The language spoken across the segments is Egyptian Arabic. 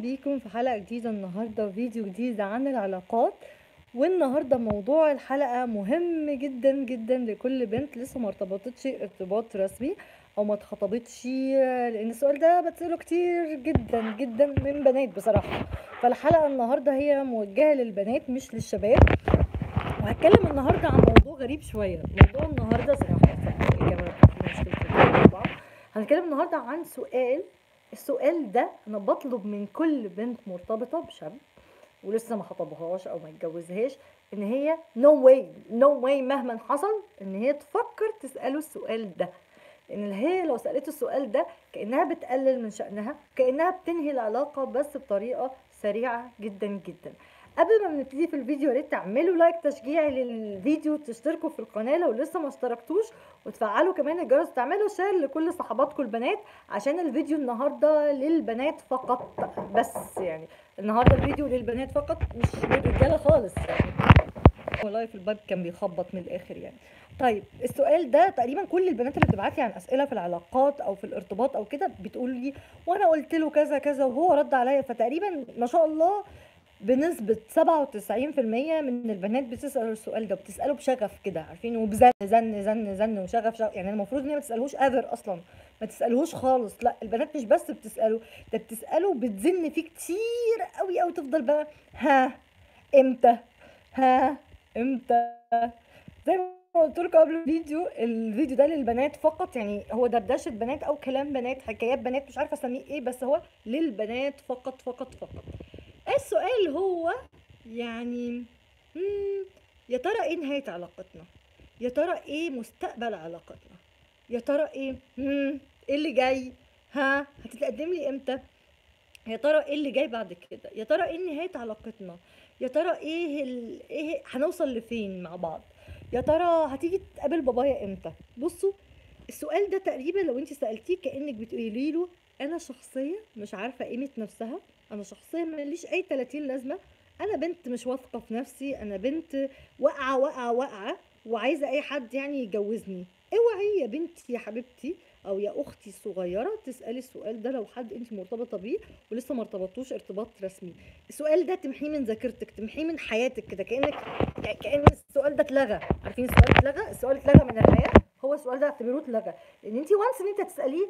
بيكم في حلقة جديدة النهاردة فيديو جديد عن العلاقات والنهاردة موضوع الحلقة مهم جدا جدا لكل بنت لسه ما ارتبطتش ارتباط رسمي او ما اتخطبتش لان السؤال ده بتسأله كتير جدا جدا من بنات بصراحة فالحلقة النهاردة هي موجهة للبنات مش للشباب وهتكلم النهاردة عن موضوع غريب شوية موضوع النهاردة صراحة الإجابة في مشكلة الإجابة طبعا هنتكلم النهاردة عن سؤال السؤال ده انا بطلب من كل بنت مرتبطه بشاب ولسه ما خطبهاش او ما اتجوزهاش ان هي نو واي نو واي مهما حصل ان هي تفكر تساله السؤال ده لان هي لو سالته السؤال ده كانها بتقلل من شانها كانها بتنهي العلاقه بس بطريقه سريعه جدا جدا قبل ما نبتدي في الفيديو يا ريت تعملوا لايك تشجيعي للفيديو وتشتركوا في القناه لو لسه ما اشتركتوش وتفعلوا كمان الجرس تعملوا شير لكل صحباتكم البنات عشان الفيديو النهارده للبنات فقط بس يعني النهارده الفيديو للبنات فقط مش للرجاله خالص يعني والله في الباب كان بيخبط من الاخر يعني طيب السؤال ده تقريبا كل البنات اللي بتبعت لي عن اسئله في العلاقات او في الارتباط او كده بتقول لي وانا قلت له كذا كذا وهو رد عليا فتقريبا ما شاء الله بنسبة 97% من البنات بتسأل السؤال ده بتسأله بشغف كده عارفين وبزن زن زن زن وشغف شغف يعني المفروض ان هي ما تسألهوش اذر اصلا ما تسألهوش خالص لا البنات مش بس بتسأله ده بتسأله بتزن فيه كتير قوي قوي تفضل بقى ها امتى ها امتى زي ما قلت لكم قبل الفيديو الفيديو ده للبنات فقط يعني هو دردشه بنات او كلام بنات حكايات بنات مش عارفه اسميه ايه بس هو للبنات فقط فقط فقط السؤال هو يعني مم، يا ترى ايه نهاية علاقتنا يا ترى ايه مستقبل علاقتنا يا ترى ايه مم، ايه اللي جاي ها هتتقدم لي امتى يا ترى ايه اللي جاي بعد كده يا ترى ايه نهاية علاقتنا يا ترى ايه ال... ايه هنوصل لفين مع بعض يا ترى هتيجي تقابل بابايا امتى بصوا السؤال ده تقريبا لو انت سألتيه كأنك بتقولي له انا شخصية مش عارفة قيمة نفسها انا شخصيا ماليش اي 30 لازمه انا بنت مش واثقه في نفسي انا بنت واقعه واقعه واقعه وعايزه اي حد يعني يجوزني اوعي يا بنتي يا حبيبتي او يا اختي الصغيره تسالي السؤال ده لو حد انت مرتبطه بيه ولسه ما ارتبطتوش ارتباط رسمي السؤال ده تمحيه من ذاكرتك تمحيه من حياتك كده كانك يعني كان السؤال ده اتلغى عارفين السؤال اتلغى السؤال اتلغى من الحياه هو السؤال ده اعتبروه اتلغى لان انت وانس ان انت تساليه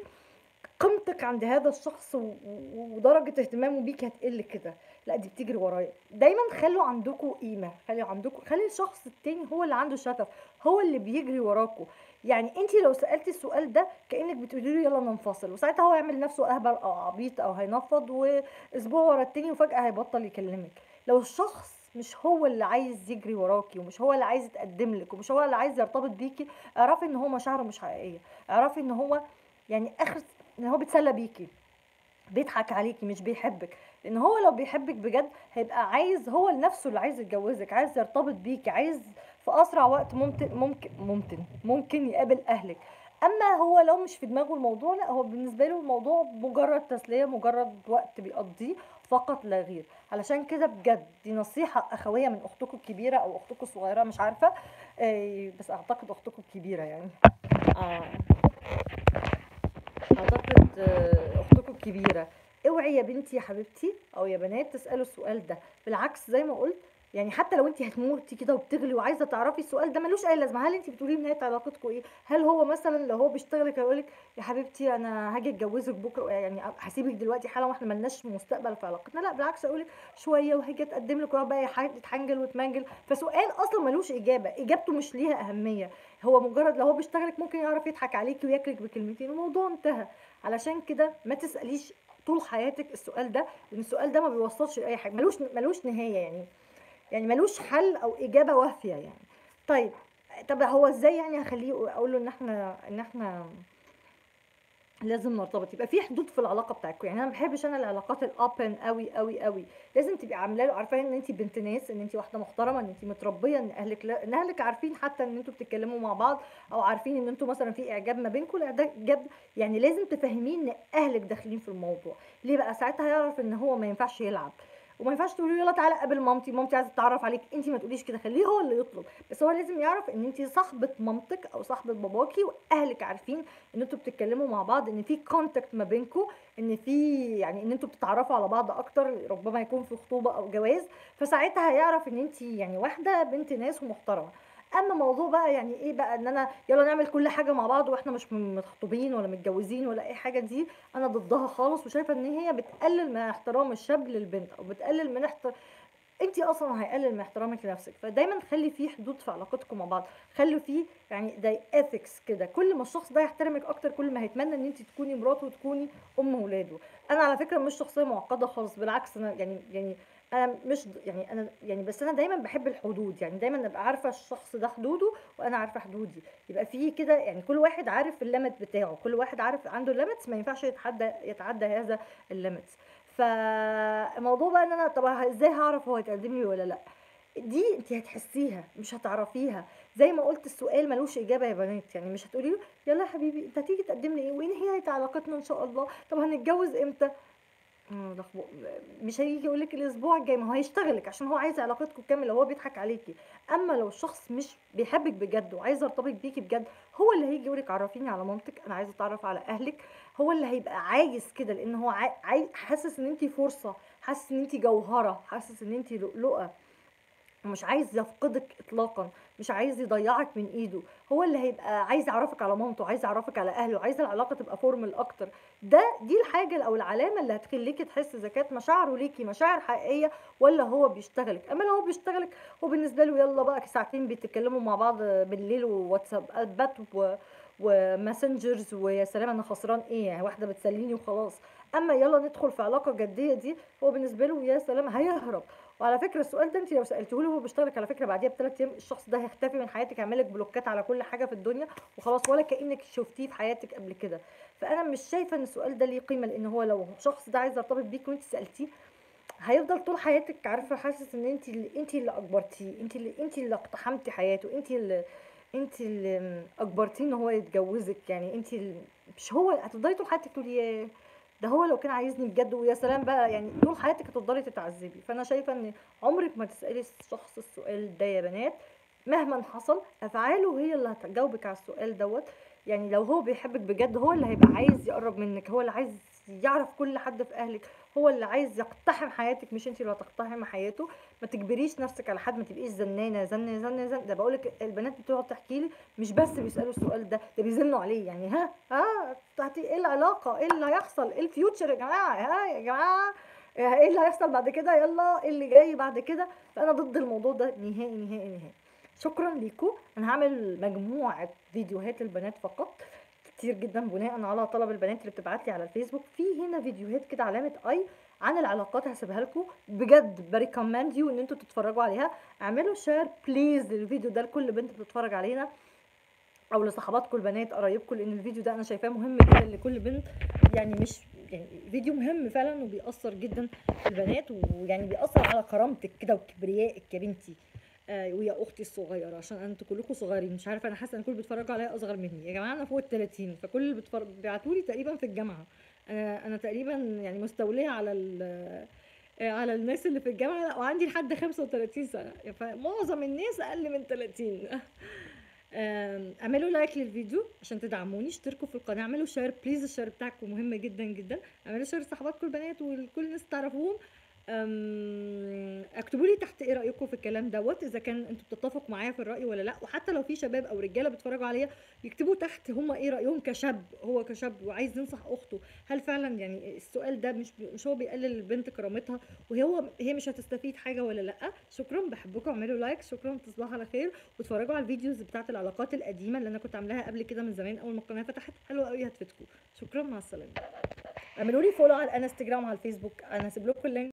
قيمتك عند هذا الشخص و- و- ودرجة اهتمامه بيك هتقل كده لا دي بتجري ورايا دايما خلوا عندكم قيمة خلوا عندكم خلي الشخص التاني هو اللي عنده شغف هو اللي بيجري وراكم يعني انت لو سألتي السؤال ده كأنك بتقولي له يلا ننفصل وساعتها هو يعمل نفسه اهبل او عبيط او هينفض واسبوع ورا التاني وفجأة هيبطل يكلمك لو الشخص مش هو اللي عايز يجري وراكي ومش هو اللي عايز يتقدم لك ومش هو اللي عايز يرتبط بيكي اعرفي ان هو مشاعره مش حقيقية اعرفي ان هو يعني اخر ان هو بيتسلى بيكي بيضحك عليكي مش بيحبك لان هو لو بيحبك بجد هيبقى عايز هو لنفسه اللي عايز يتجوزك عايز يرتبط بيكي عايز في اسرع وقت ممكن ممكن ممكن ممكن يقابل اهلك اما هو لو مش في دماغه الموضوع لا هو بالنسبه له الموضوع مجرد تسليه مجرد وقت بيقضيه فقط لا غير علشان كده بجد دي نصيحه اخويه من اختكم الكبيره او اختكم الصغيره مش عارفه آه، بس اعتقد اختكم الكبيره يعني آه. اعتقد آه، اختكم الكبيره اوعي يا بنتي يا حبيبتي او يا بنات تسالوا السؤال ده بالعكس زي ما قلت يعني حتى لو انت هتموتي كده وبتغلي وعايزه تعرفي السؤال ده ملوش اي لازمه هل انت بتقولي نهايه علاقتكم ايه هل هو مثلا لو هو بيشتغل هيقول لك يا حبيبتي انا هاجي اتجوزك بكره يعني هسيبك دلوقتي حالا واحنا ملناش مستقبل في علاقتنا لا بالعكس اقول لك شويه وهاجي اتقدم لك وأقعد بقى يح- يتحنجل وتمنجل فسؤال اصلا ملوش اجابه اجابته مش ليها اهميه هو مجرد لو هو بيشتغلك ممكن يعرف يضحك عليكي وياكلك بكلمتين الموضوع انتهى علشان كده ما تساليش طول حياتك السؤال ده لان السؤال ده ما بيوصلش لاي حاجه ملوش ملوش نهايه يعني يعني ملوش حل او اجابه وافيه يعني طيب طب هو ازاي يعني هخليه اقول له ان احنا ان احنا لازم نرتبط يبقى في حدود في العلاقه بتاعتكم يعني انا ما بحبش انا العلاقات الابن قوي قوي قوي لازم تبقي عامله له عارفه ان انت بنت ناس ان انت واحده محترمه ان انت متربيه ان اهلك لا ان اهلك عارفين حتى ان انتوا بتتكلموا مع بعض او عارفين ان انتوا مثلا في اعجاب ما بينكم لا ده جد يعني لازم تفهميه ان اهلك داخلين في الموضوع ليه بقى ساعتها هيعرف ان هو ما ينفعش يلعب وما ينفعش تقولي له يلا تعالى قابل مامتي مامتي عايزه تتعرف عليك انت ما تقوليش كده خليه هو اللي يطلب بس هو لازم يعرف ان انت صاحبه مامتك او صاحبه باباكي واهلك عارفين ان انتوا بتتكلموا مع بعض ان في كونتاكت ما بينكم ان في يعني ان انتوا بتتعرفوا على بعض اكتر ربما يكون في خطوبه او جواز فساعتها هيعرف ان انت يعني واحده بنت ناس ومحترمه اما موضوع بقى يعني ايه بقى ان انا يلا نعمل كل حاجه مع بعض واحنا مش مخطوبين ولا متجوزين ولا اي حاجه دي انا ضدها خالص وشايفه ان هي بتقلل من احترام الشاب للبنت او بتقلل من احترام انت اصلا هيقلل من احترامك لنفسك فدايما خلي في حدود في علاقتكم مع بعض خلوا في يعني زي اثكس كده كل ما الشخص ده يحترمك اكتر كل ما هيتمنى ان انت تكوني مراته وتكوني ام ولاده انا على فكره مش شخصيه معقده خالص بالعكس انا يعني يعني انا مش ض- يعني انا يعني بس انا دايما بحب الحدود يعني دايما ابقى عارفه الشخص ده حدوده وانا عارفه حدودي يبقى في كده يعني كل واحد عارف الليميت بتاعه كل واحد عارف عنده ليميتس ما ينفعش يتعدى يتعدى هذا الليميتس فالموضوع بقى ان انا طب ه- ازاي هعرف هو هيتقدم لي ولا لا دي انت هتحسيها مش هتعرفيها زي ما قلت السؤال ملوش اجابه يا بنات يعني مش هتقولي له يلا يا حبيبي انت هتيجي تقدم لي ايه وايه نهايه علاقتنا ان شاء الله طب هنتجوز امتى آه، ده خب- مش هيجي يقول لك الاسبوع الجاي ما هو هيشتغلك عشان هو عايز علاقتكم تكمل هو بيضحك عليكي اما لو الشخص مش بيحبك بجد وعايز يرتبط بيكي بجد هو اللي هيجي يقولك عرفيني على مامتك انا عايز اتعرف على اهلك هو اللي هيبقى عايز كده لان هو عاي... عاي... حاسس ان انت فرصه حاسس ان انت جوهره حاسس ان انت لؤلؤه مش عايز يفقدك اطلاقا مش عايز يضيعك من ايده هو اللي هيبقى عايز يعرفك على مامته عايز يعرفك على اهله عايز العلاقه تبقى فورمال اكتر ده دي الحاجه او العلامه اللي هتخليكي تحس اذا كانت مشاعره ليكي مشاعر حقيقيه ولا هو بيشتغلك اما لو هو بيشتغلك هو بالنسبه له يلا بقى ساعتين بيتكلموا مع بعض بالليل وواتسابات و وماسنجرز ويا سلام انا خسران ايه يعني واحده بتسليني وخلاص اما يلا ندخل في علاقه جديه دي هو بالنسبه له يا سلام هيهرب وعلى فكره السؤال ده انت لو سالتيه له وهو بيشتغلك على فكره بعديها بثلاث ايام الشخص ده هيختفي من حياتك يعمل لك بلوكات على كل حاجه في الدنيا وخلاص ولا كانك شفتيه في حياتك قبل كده فانا مش شايفه ان السؤال ده ليه قيمه لان هو لو الشخص ده عايز يرتبط بيك وانت سالتيه هيفضل طول حياتك عارفه حاسس ان انت اللي انت اللي اجبرتيه انت اللي انت اللي اقتحمتي حياته انت اللي انت اللي اجبرتيه ان هو يتجوزك يعني انت اللي مش هو هتفضلي طول حياتك تقولي ياه ده هو لو كان عايزني بجد ويا سلام بقى يعني طول حياتك هتفضلي تتعذبي فانا شايفه ان عمرك ما تسالي الشخص السؤال ده يا بنات مهما حصل افعاله هي اللي هتجاوبك على السؤال دوت يعني لو هو بيحبك بجد هو اللي هيبقى عايز يقرب منك هو اللي عايز يعرف كل حد في اهلك هو اللي عايز يقتحم حياتك مش انت اللي هتقتحمي حياته ما تجبريش نفسك على حد ما تبقيش زنانه زنه زنه زنه ده بقولك البنات بتقعد تحكي لي مش بس بيسالوا السؤال ده ده بيزنوا عليه يعني ها ها تحتي ايه العلاقه ايه اللي هيحصل ايه الفيوتشر يا جماعه ها يا جماعه ايه اللي هيحصل بعد كده يلا ايه اللي جاي بعد كده فانا ضد الموضوع ده نهائي نهائي نهائي شكرا ليكم انا هعمل مجموعه فيديوهات البنات فقط كتير جدا بناء على طلب البنات اللي بتبعت لي على الفيسبوك في هنا فيديوهات كده علامه اي عن العلاقات هسيبها لكم بجد بريكومند يو ان انتوا تتفرجوا عليها اعملوا شير بليز للفيديو ده لكل بنت بتتفرج علينا او لصحباتكم البنات قرايبكم لان الفيديو ده انا شايفاه مهم جدا لكل بنت يعني مش يعني فيديو مهم فعلا وبيأثر جدا في البنات ويعني بيأثر على كرامتك كده وكبريائك يا بنتي آه ويا اختي الصغيره عشان انتوا كلكم صغيرين مش عارفه انا حاسه ان كل اللي بيتفرجوا عليا اصغر مني يا جماعه انا فوق ال 30 فكل اللي بتفرج بيبعتوا لي تقريبا في الجامعه انا انا تقريبا يعني مستوليه على ال آه، على الناس اللي في الجامعه لا وعندي لحد 35 سنه فمعظم الناس اقل من 30 آم، اعملوا لايك للفيديو عشان تدعموني اشتركوا في القناه اعملوا شير بليز الشير بتاعكم مهم جدا جدا اعملوا شير لصحباتكم البنات ولكل الناس تعرفوهم أم، اكتبوا لي تحت ايه رايكم في الكلام دوت اذا كان انتوا بتتفقوا معايا في الراي ولا لا وحتى لو في شباب او رجاله بيتفرجوا عليا يكتبوا تحت هم ايه رايهم كشاب هو كشاب وعايز ينصح اخته هل فعلا يعني السؤال ده مش مش هو بيقلل البنت كرامتها وهو هي مش هتستفيد حاجه ولا لا شكرا بحبكم اعملوا لايك شكرا تصبحوا على خير واتفرجوا على الفيديوز بتاعت العلاقات القديمه اللي انا كنت عاملاها قبل كده من زمان اول ما القناه فتحت حلوه قوي هتفيدكم شكرا مع السلامه اعملوا لي فولو على الانستجرام وعلى الفيسبوك انا هسيب لكم اللينك